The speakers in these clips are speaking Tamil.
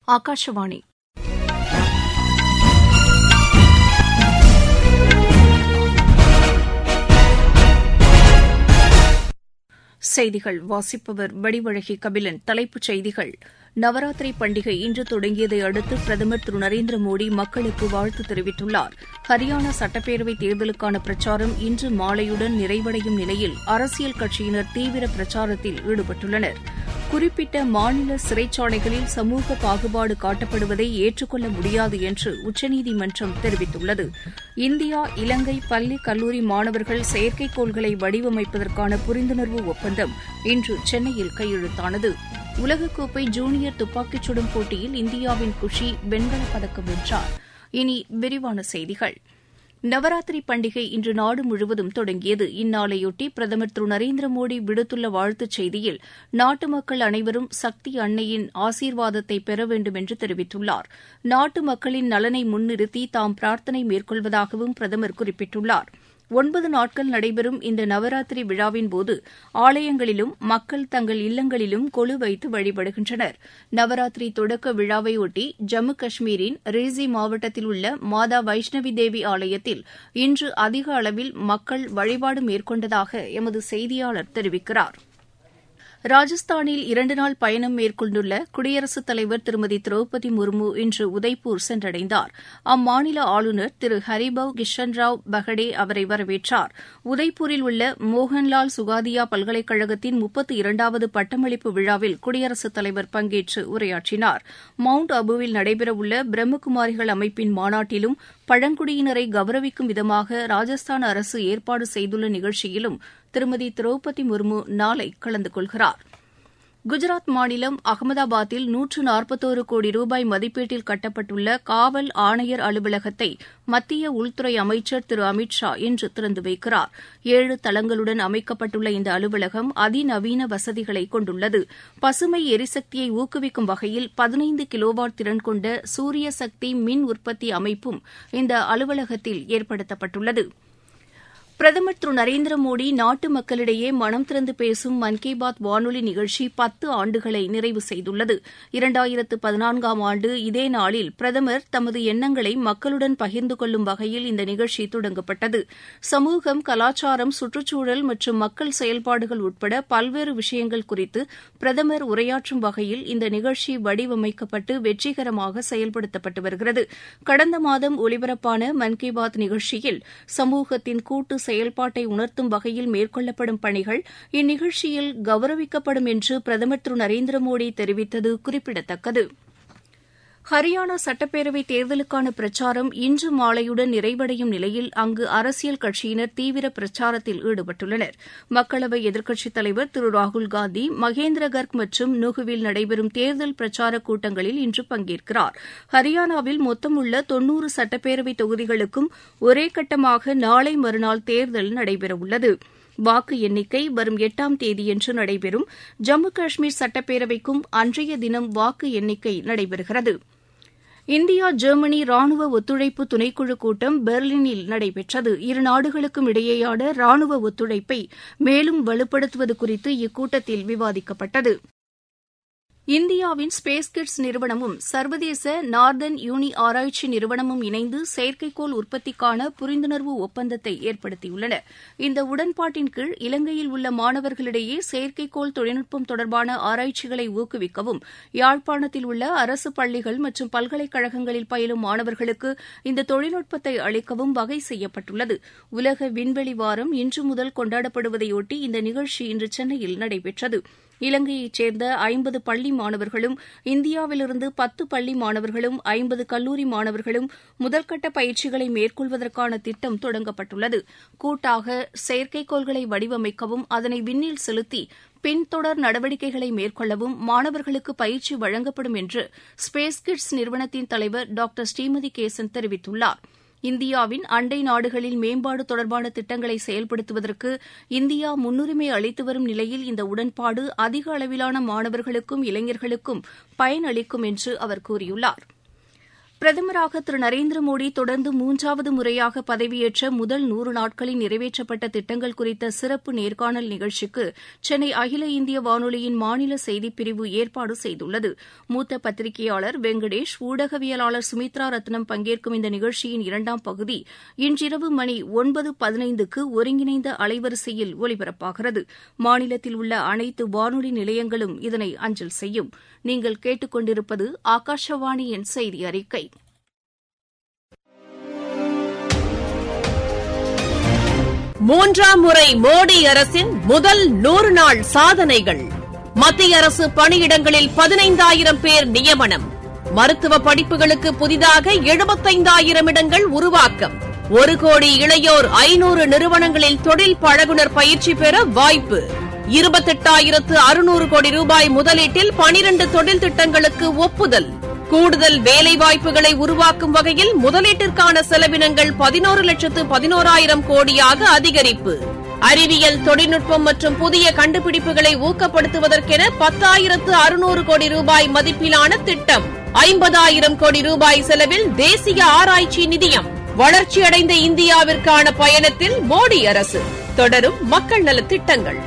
ஆகாஷவாணி செய்திகள் வாசிப்பவர் வடிவழகி கபிலன் தலைப்புச் செய்திகள் நவராத்திரி பண்டிகை இன்று தொடங்கியதை அடுத்து பிரதமர் திரு நரேந்திர மோடி மக்களுக்கு வாழ்த்து தெரிவித்துள்ளார் ஹரியானா சட்டப்பேரவைத் தேர்தலுக்கான பிரச்சாரம் இன்று மாலையுடன் நிறைவடையும் நிலையில் அரசியல் கட்சியினர் தீவிர பிரச்சாரத்தில் ஈடுபட்டுள்ளனர் குறிப்பிட்ட மாநில சிறைச்சாலைகளில் சமூக பாகுபாடு காட்டப்படுவதை ஏற்றுக்கொள்ள முடியாது என்று உச்சநீதிமன்றம் தெரிவித்துள்ளது இந்தியா இலங்கை பள்ளி கல்லூரி மாணவர்கள் செயற்கைக்கோள்களை வடிவமைப்பதற்கான புரிந்துணர்வு ஒப்பந்தம் இன்று சென்னையில் கையெழுத்தானது உலகக்கோப்பை ஜூனியர் துப்பாக்கிச் சுடும் போட்டியில் இந்தியாவின் குஷி வெண்கலப் பதக்கம் வென்றார் இனி விரிவான செய்திகள் நவராத்திரி பண்டிகை இன்று நாடு முழுவதும் தொடங்கியது இந்நாளையொட்டி பிரதமர் திரு நரேந்திர மோடி விடுத்துள்ள வாழ்த்துச் செய்தியில் நாட்டு மக்கள் அனைவரும் சக்தி அன்னையின் ஆசீர்வாதத்தை பெற வேண்டும் என்று தெரிவித்துள்ளார் நாட்டு மக்களின் நலனை முன்னிறுத்தி தாம் பிரார்த்தனை மேற்கொள்வதாகவும் பிரதமர் குறிப்பிட்டுள்ளார் ஒன்பது நாட்கள் நடைபெறும் இந்த நவராத்திரி விழாவின்போது ஆலயங்களிலும் மக்கள் தங்கள் இல்லங்களிலும் கொலு வைத்து வழிபடுகின்றனர் நவராத்திரி தொடக்க விழாவையொட்டி ஜம்மு காஷ்மீரின் ரீசி மாவட்டத்தில் உள்ள மாதா வைஷ்ணவி தேவி ஆலயத்தில் இன்று அதிக அளவில் மக்கள் வழிபாடு மேற்கொண்டதாக எமது செய்தியாளர் தெரிவிக்கிறார் ராஜஸ்தானில் இரண்டு நாள் பயணம் மேற்கொண்டுள்ள குடியரசுத் தலைவர் திருமதி திரௌபதி முர்மு இன்று உதய்பூர் சென்றடைந்தார் அம்மாநில ஆளுநர் திரு ஹரிபவ் கிஷன்ராவ் பகடே அவரை வரவேற்றார் உதய்பூரில் உள்ள மோகன்லால் சுகாதியா பல்கலைக்கழகத்தின் முப்பத்து இரண்டாவது பட்டமளிப்பு விழாவில் குடியரசுத் தலைவர் பங்கேற்று உரையாற்றினார் மவுண்ட் அபுவில் நடைபெறவுள்ள பிரம்மகுமாரிகள் அமைப்பின் மாநாட்டிலும் பழங்குடியினரை கௌரவிக்கும் விதமாக ராஜஸ்தான் அரசு ஏற்பாடு செய்துள்ள நிகழ்ச்சியிலும் திருமதி திரௌபதி முர்மு நாளை கலந்து கொள்கிறார் குஜராத் மாநிலம் அகமதாபாத்தில் நூற்று நாற்பத்தோரு கோடி ரூபாய் மதிப்பீட்டில் கட்டப்பட்டுள்ள காவல் ஆணையர் அலுவலகத்தை மத்திய உள்துறை அமைச்சர் திரு அமித் ஷா இன்று திறந்து வைக்கிறார் ஏழு தளங்களுடன் அமைக்கப்பட்டுள்ள இந்த அலுவலகம் அதிநவீன வசதிகளை கொண்டுள்ளது பசுமை எரிசக்தியை ஊக்குவிக்கும் வகையில் பதினைந்து கிலோவாட் திறன் கொண்ட சூரிய சக்தி மின் உற்பத்தி அமைப்பும் இந்த அலுவலகத்தில் ஏற்படுத்தப்பட்டுள்ளது பிரதமர் திரு நரேந்திர மோடி நாட்டு மக்களிடையே மனம் திறந்து பேசும் மன் கி பாத் வானொலி நிகழ்ச்சி பத்து ஆண்டுகளை நிறைவு செய்துள்ளது இரண்டாயிரத்து பதினான்காம் ஆண்டு இதே நாளில் பிரதமர் தமது எண்ணங்களை மக்களுடன் பகிர்ந்து கொள்ளும் வகையில் இந்த நிகழ்ச்சி தொடங்கப்பட்டது சமூகம் கலாச்சாரம் சுற்றுச்சூழல் மற்றும் மக்கள் செயல்பாடுகள் உட்பட பல்வேறு விஷயங்கள் குறித்து பிரதமர் உரையாற்றும் வகையில் இந்த நிகழ்ச்சி வடிவமைக்கப்பட்டு வெற்றிகரமாக செயல்படுத்தப்பட்டு வருகிறது கடந்த மாதம் ஒலிபரப்பான மன் கி பாத் நிகழ்ச்சியில் சமூகத்தின் கூட்டு செயல்பாட்டை உணர்த்தும் வகையில் மேற்கொள்ளப்படும் பணிகள் இந்நிகழ்ச்சியில் கௌரவிக்கப்படும் என்று பிரதமர் திரு நரேந்திர மோடி தெரிவித்தது குறிப்பிடத்தக்கது ஹரியானா சட்டப்பேரவைத் தேர்தலுக்கான பிரச்சாரம் இன்று மாலையுடன் நிறைவடையும் நிலையில் அங்கு அரசியல் கட்சியினர் தீவிர பிரச்சாரத்தில் ஈடுபட்டுள்ளனர் மக்களவை எதிர்க்கட்சித் தலைவர் திரு ராகுல்காந்தி மகேந்திரகர்க் மற்றும் நுகுவில் நடைபெறும் தேர்தல் பிரச்சாரக் கூட்டங்களில் இன்று பங்கேற்கிறார் ஹரியானாவில் மொத்தம் உள்ள தொன்னூறு சட்டப்பேரவைத் தொகுதிகளுக்கும் ஒரே கட்டமாக நாளை மறுநாள் தேர்தல் நடைபெறவுள்ளது வாக்கு எண்ணிக்கை வரும் எட்டாம் தேதியன்று நடைபெறும் ஜம்மு காஷ்மீர் சட்டப்பேரவைக்கும் அன்றைய தினம் வாக்கு எண்ணிக்கை நடைபெறுகிறது இந்தியா ஜெர்மனி ராணுவ ஒத்துழைப்பு துணைக்குழு கூட்டம் பெர்லினில் நடைபெற்றது இரு நாடுகளுக்கும் இடையேயான ராணுவ ஒத்துழைப்பை மேலும் வலுப்படுத்துவது குறித்து இக்கூட்டத்தில் விவாதிக்கப்பட்டது இந்தியாவின் ஸ்பேஸ் கிட்ஸ் நிறுவனமும் சர்வதேச நார்தன் யூனி ஆராய்ச்சி நிறுவனமும் இணைந்து செயற்கைக்கோள் உற்பத்திக்கான புரிந்துணர்வு ஒப்பந்தத்தை ஏற்படுத்தியுள்ளன இந்த உடன்பாட்டின் கீழ் இலங்கையில் உள்ள மாணவர்களிடையே செயற்கைக்கோள் தொழில்நுட்பம் தொடர்பான ஆராய்ச்சிகளை ஊக்குவிக்கவும் யாழ்ப்பாணத்தில் உள்ள அரசு பள்ளிகள் மற்றும் பல்கலைக்கழகங்களில் பயிலும் மாணவர்களுக்கு இந்த தொழில்நுட்பத்தை அளிக்கவும் வகை செய்யப்பட்டுள்ளது உலக விண்வெளி வாரம் இன்று முதல் கொண்டாடப்படுவதையொட்டி இந்த நிகழ்ச்சி இன்று சென்னையில் நடைபெற்றது இலங்கையைச் சேர்ந்த ஐம்பது பள்ளி மாணவர்களும் இந்தியாவிலிருந்து பத்து பள்ளி மாணவர்களும் ஐம்பது கல்லூரி மாணவர்களும் முதல்கட்ட பயிற்சிகளை மேற்கொள்வதற்கான திட்டம் தொடங்கப்பட்டுள்ளது கூட்டாக செயற்கைக்கோள்களை வடிவமைக்கவும் அதனை விண்ணில் செலுத்தி பின்தொடர் நடவடிக்கைகளை மேற்கொள்ளவும் மாணவர்களுக்கு பயிற்சி வழங்கப்படும் என்று ஸ்பேஸ் கிட்ஸ் நிறுவனத்தின் தலைவர் டாக்டர் ஸ்ரீமதி கேசன் தெரிவித்துள்ளாா் இந்தியாவின் அண்டை நாடுகளில் மேம்பாடு தொடர்பான திட்டங்களை செயல்படுத்துவதற்கு இந்தியா முன்னுரிமை அளித்து வரும் நிலையில் இந்த உடன்பாடு அதிக அளவிலான மாணவர்களுக்கும் இளைஞர்களுக்கும் பயனளிக்கும் என்று அவர் கூறியுள்ளார் பிரதமராக திரு நரேந்திர மோடி தொடர்ந்து மூன்றாவது முறையாக பதவியேற்ற முதல் நூறு நாட்களில் நிறைவேற்றப்பட்ட திட்டங்கள் குறித்த சிறப்பு நேர்காணல் நிகழ்ச்சிக்கு சென்னை அகில இந்திய வானொலியின் மாநில செய்திப்பிரிவு ஏற்பாடு செய்துள்ளது மூத்த பத்திரிகையாளர் வெங்கடேஷ் ஊடகவியலாளர் சுமித்ரா ரத்னம் பங்கேற்கும் இந்த நிகழ்ச்சியின் இரண்டாம் பகுதி இன்றிரவு மணி ஒன்பது பதினைந்துக்கு ஒருங்கிணைந்த அலைவரிசையில் ஒலிபரப்பாகிறது மாநிலத்தில் உள்ள அனைத்து வானொலி நிலையங்களும் இதனை அஞ்சல் செய்யும் நீங்கள் கேட்டுக்கொண்டிருப்பது ஆகாஷவாணியின் செய்தி அறிக்கை மூன்றாம் முறை மோடி அரசின் முதல் நூறு நாள் சாதனைகள் மத்திய அரசு பணியிடங்களில் பதினைந்தாயிரம் பேர் நியமனம் மருத்துவ படிப்புகளுக்கு புதிதாக எழுபத்தைந்தாயிரம் இடங்கள் உருவாக்கம் ஒரு கோடி இளையோர் ஐநூறு நிறுவனங்களில் தொழில் பழகுனர் பயிற்சி பெற வாய்ப்பு இருபத்தெட்டாயிரத்து அறுநூறு கோடி ரூபாய் முதலீட்டில் பனிரண்டு தொழில் திட்டங்களுக்கு ஒப்புதல் கூடுதல் வேலைவாய்ப்புகளை உருவாக்கும் வகையில் முதலீட்டிற்கான செலவினங்கள் பதினோரு லட்சத்து பதினோராயிரம் கோடியாக அதிகரிப்பு அறிவியல் தொழில்நுட்பம் மற்றும் புதிய கண்டுபிடிப்புகளை ஊக்கப்படுத்துவதற்கென பத்தாயிரத்து அறுநூறு கோடி ரூபாய் மதிப்பிலான திட்டம் ஐம்பதாயிரம் கோடி ரூபாய் செலவில் தேசிய ஆராய்ச்சி நிதியம் வளர்ச்சியடைந்த இந்தியாவிற்கான பயணத்தில் மோடி அரசு தொடரும் மக்கள் நலத் திட்டங்கள்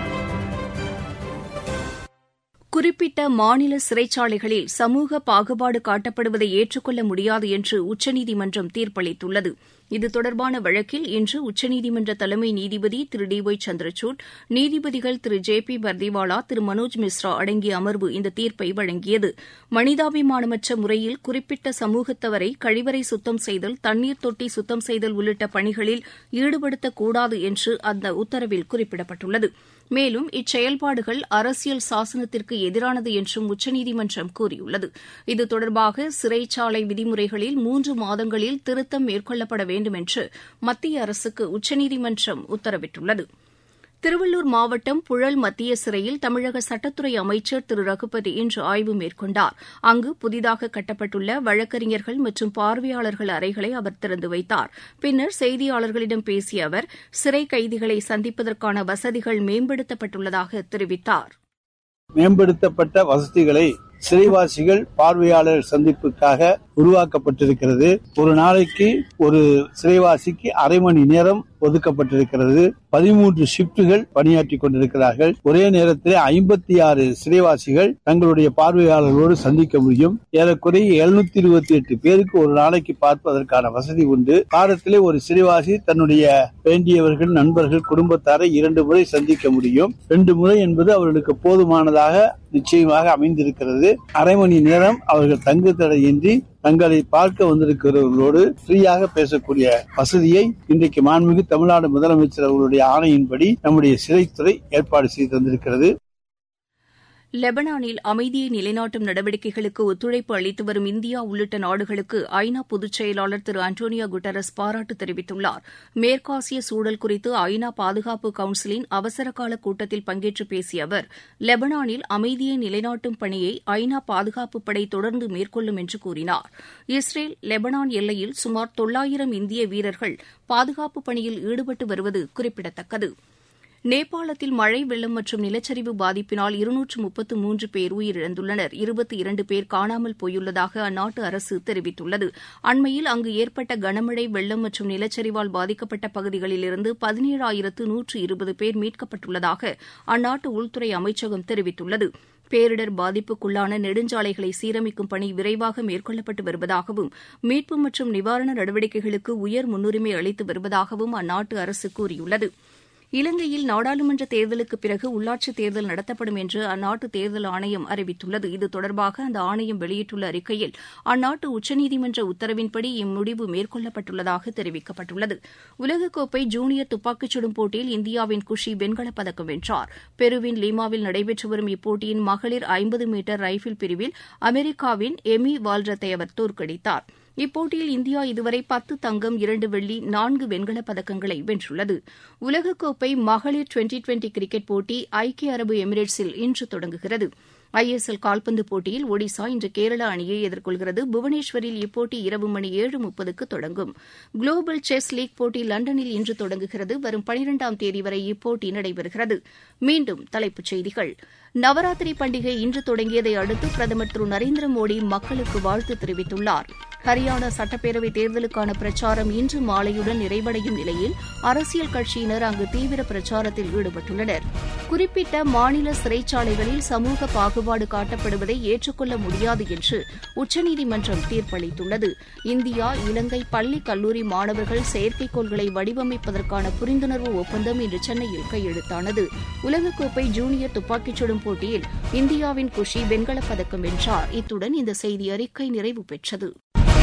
குறிப்பிட்ட மாநில சிறைச்சாலைகளில் சமூக பாகுபாடு காட்டப்படுவதை ஏற்றுக்கொள்ள முடியாது என்று உச்சநீதிமன்றம் தீர்ப்பளித்துள்ளது இது தொடர்பான வழக்கில் இன்று உச்சநீதிமன்ற தலைமை நீதிபதி திரு டி ஒய் சந்திரசூட் நீதிபதிகள் திரு ஜே பி பர்திவாலா திரு மனோஜ் மிஸ்ரா அடங்கிய அமர்வு இந்த தீர்ப்பை வழங்கியது மனிதாபிமானமற்ற முறையில் குறிப்பிட்ட சமூகத்தவரை கழிவறை சுத்தம் செய்தல் தண்ணீர் தொட்டி சுத்தம் செய்தல் உள்ளிட்ட பணிகளில் ஈடுபடுத்தக்கூடாது என்று அந்த உத்தரவில் குறிப்பிடப்பட்டுள்ளது மேலும் இச்செயல்பாடுகள் அரசியல் சாசனத்திற்கு எதிரானது என்றும் உச்சநீதிமன்றம் கூறியுள்ளது இது தொடர்பாக சிறைச்சாலை விதிமுறைகளில் மூன்று மாதங்களில் திருத்தம் மேற்கொள்ளப்பட வேண்டும் என்று மத்திய அரசுக்கு உச்சநீதிமன்றம் உத்தரவிட்டுள்ளது திருவள்ளூர் மாவட்டம் புழல் மத்திய சிறையில் தமிழக சட்டத்துறை அமைச்சர் திரு ரகுபதி இன்று ஆய்வு மேற்கொண்டார் அங்கு புதிதாக கட்டப்பட்டுள்ள வழக்கறிஞர்கள் மற்றும் பார்வையாளர்கள் அறைகளை அவர் திறந்து வைத்தார் பின்னர் செய்தியாளர்களிடம் பேசிய அவர் சிறை கைதிகளை சந்திப்பதற்கான வசதிகள் மேம்படுத்தப்பட்டுள்ளதாக தெரிவித்தார் மேம்படுத்தப்பட்ட வசதிகளை சிறைவாசிகள் பார்வையாளர் சந்திப்புக்காக உருவாக்கப்பட்டிருக்கிறது ஒரு நாளைக்கு ஒரு சிறைவாசிக்கு அரை மணி நேரம் ஒதுக்கப்பட்டிருக்கிறது பதிமூன்று ஷிப்டுகள் பணியாற்றி கொண்டிருக்கிறார்கள் ஒரே நேரத்தில் ஐம்பத்தி ஆறு சிறைவாசிகள் தங்களுடைய பார்வையாளர்களோடு சந்திக்க முடியும் ஏறக்குறைய எழுநூத்தி இருபத்தி எட்டு பேருக்கு ஒரு நாளைக்கு பார்ப்பதற்கான வசதி உண்டு வாரத்திலே ஒரு சிறைவாசி தன்னுடைய வேண்டியவர்கள் நண்பர்கள் குடும்பத்தாரை இரண்டு முறை சந்திக்க முடியும் ரெண்டு முறை என்பது அவர்களுக்கு போதுமானதாக நிச்சயமாக அமைந்திருக்கிறது அரை மணி நேரம் அவர்கள் தங்கு தடையின்றி தங்களை பார்க்க வந்திருக்கிறவர்களோடு ஃப்ரீயாக பேசக்கூடிய வசதியை இன்றைக்கு மாண்புமிகு தமிழ்நாடு முதலமைச்சர் அவர்களுடைய ஆணையின்படி நம்முடைய சிறைத்துறை ஏற்பாடு செய்து தந்திருக்கிறது லெபனானில் அமைதியை நிலைநாட்டும் நடவடிக்கைகளுக்கு ஒத்துழைப்பு அளித்து வரும் இந்தியா உள்ளிட்ட நாடுகளுக்கு ஐநா பொதுச் செயலாளர் திரு அன்டோனியோ குட்டரஸ் பாராட்டு தெரிவித்துள்ளார் மேற்காசிய சூழல் குறித்து ஐநா பாதுகாப்பு கவுன்சிலின் அவசரகால கூட்டத்தில் பங்கேற்று பேசிய அவர் லெபனானில் அமைதியை நிலைநாட்டும் பணியை ஐநா பாதுகாப்பு படை தொடர்ந்து மேற்கொள்ளும் என்று கூறினார் இஸ்ரேல் லெபனான் எல்லையில் சுமார் தொள்ளாயிரம் இந்திய வீரர்கள் பாதுகாப்பு பணியில் ஈடுபட்டு வருவது குறிப்பிடத்தக்கது நேபாளத்தில் மழை வெள்ளம் மற்றும் நிலச்சரிவு பாதிப்பினால் இருநூற்று முப்பத்து மூன்று பேர் உயிரிழந்துள்ளனர் இருபத்தி இரண்டு பேர் காணாமல் போயுள்ளதாக அந்நாட்டு அரசு தெரிவித்துள்ளது அண்மையில் அங்கு ஏற்பட்ட கனமழை வெள்ளம் மற்றும் நிலச்சரிவால் பாதிக்கப்பட்ட பகுதிகளிலிருந்து பதினேழாயிரத்து நூற்று இருபது பேர் மீட்கப்பட்டுள்ளதாக அந்நாட்டு உள்துறை அமைச்சகம் தெரிவித்துள்ளது பேரிடர் பாதிப்புக்குள்ளான நெடுஞ்சாலைகளை சீரமைக்கும் பணி விரைவாக மேற்கொள்ளப்பட்டு வருவதாகவும் மீட்பு மற்றும் நிவாரண நடவடிக்கைகளுக்கு உயர் முன்னுரிமை அளித்து வருவதாகவும் அந்நாட்டு அரசு கூறியுள்ளது இலங்கையில் நாடாளுமன்ற தேர்தலுக்கு பிறகு உள்ளாட்சித் தேர்தல் நடத்தப்படும் என்று அந்நாட்டு தேர்தல் ஆணையம் அறிவித்துள்ளது இது தொடர்பாக அந்த ஆணையம் வெளியிட்டுள்ள அறிக்கையில் அந்நாட்டு உச்சநீதிமன்ற உத்தரவின்படி இம்முடிவு மேற்கொள்ளப்பட்டுள்ளதாக தெரிவிக்கப்பட்டுள்ளது உலகக்கோப்பை ஜூனியர் துப்பாக்கிச் சுடும் போட்டியில் இந்தியாவின் குஷி வெண்கலப் பதக்கம் வென்றார் பெருவின் லீமாவில் நடைபெற்று வரும் இப்போட்டியின் மகளிர் ஐம்பது மீட்டர் ரைபிள் பிரிவில் அமெரிக்காவின் எமி வால்ரத்தை அவர் தோற்கடித்தார் இப்போட்டியில் இந்தியா இதுவரை பத்து தங்கம் இரண்டு வெள்ளி நான்கு வெண்கலப் பதக்கங்களை வென்றுள்ளது உலகக்கோப்பை மகளிர் டுவெண்டி டுவெண்டி கிரிக்கெட் போட்டி ஐக்கிய அரபு எமிரேட்ஸில் இன்று தொடங்குகிறது ஐ எஸ் எல் கால்பந்து போட்டியில் ஒடிசா இன்று கேரளா அணியை எதிர்கொள்கிறது புவனேஸ்வரில் இப்போட்டி இரவு மணி ஏழு முப்பதுக்கு தொடங்கும் குளோபல் செஸ் லீக் போட்டி லண்டனில் இன்று தொடங்குகிறது வரும் பனிரெண்டாம் தேதி வரை இப்போட்டி நடைபெறுகிறது மீண்டும் தலைப்புச் செய்திகள் நவராத்திரி பண்டிகை இன்று தொடங்கியதை அடுத்து பிரதமர் திரு நரேந்திர மோடி மக்களுக்கு வாழ்த்து தெரிவித்துள்ளார் ஹரியானா சட்டப்பேரவைத் தேர்தலுக்கான பிரச்சாரம் இன்று மாலையுடன் நிறைவடையும் நிலையில் அரசியல் கட்சியினர் அங்கு தீவிர பிரச்சாரத்தில் ஈடுபட்டுள்ளனர் குறிப்பிட்ட மாநில சிறைச்சாலைகளில் சமூக பாகுபாடு காட்டப்படுவதை ஏற்றுக்கொள்ள முடியாது என்று உச்சநீதிமன்றம் தீர்ப்பளித்துள்ளது இந்தியா இலங்கை பள்ளி கல்லூரி மாணவர்கள் செயற்கைக்கோள்களை வடிவமைப்பதற்கான புரிந்துணர்வு ஒப்பந்தம் இன்று சென்னையில் கையெழுத்தானது உலகக்கோப்பை ஜூனியர் துப்பாக்கிச் சுடும் போட்டியில் இந்தியாவின் குஷி வெண்கலப் பதக்கம் வென்றார் இத்துடன் இந்த செய்தி அறிக்கை நிறைவு பெற்றது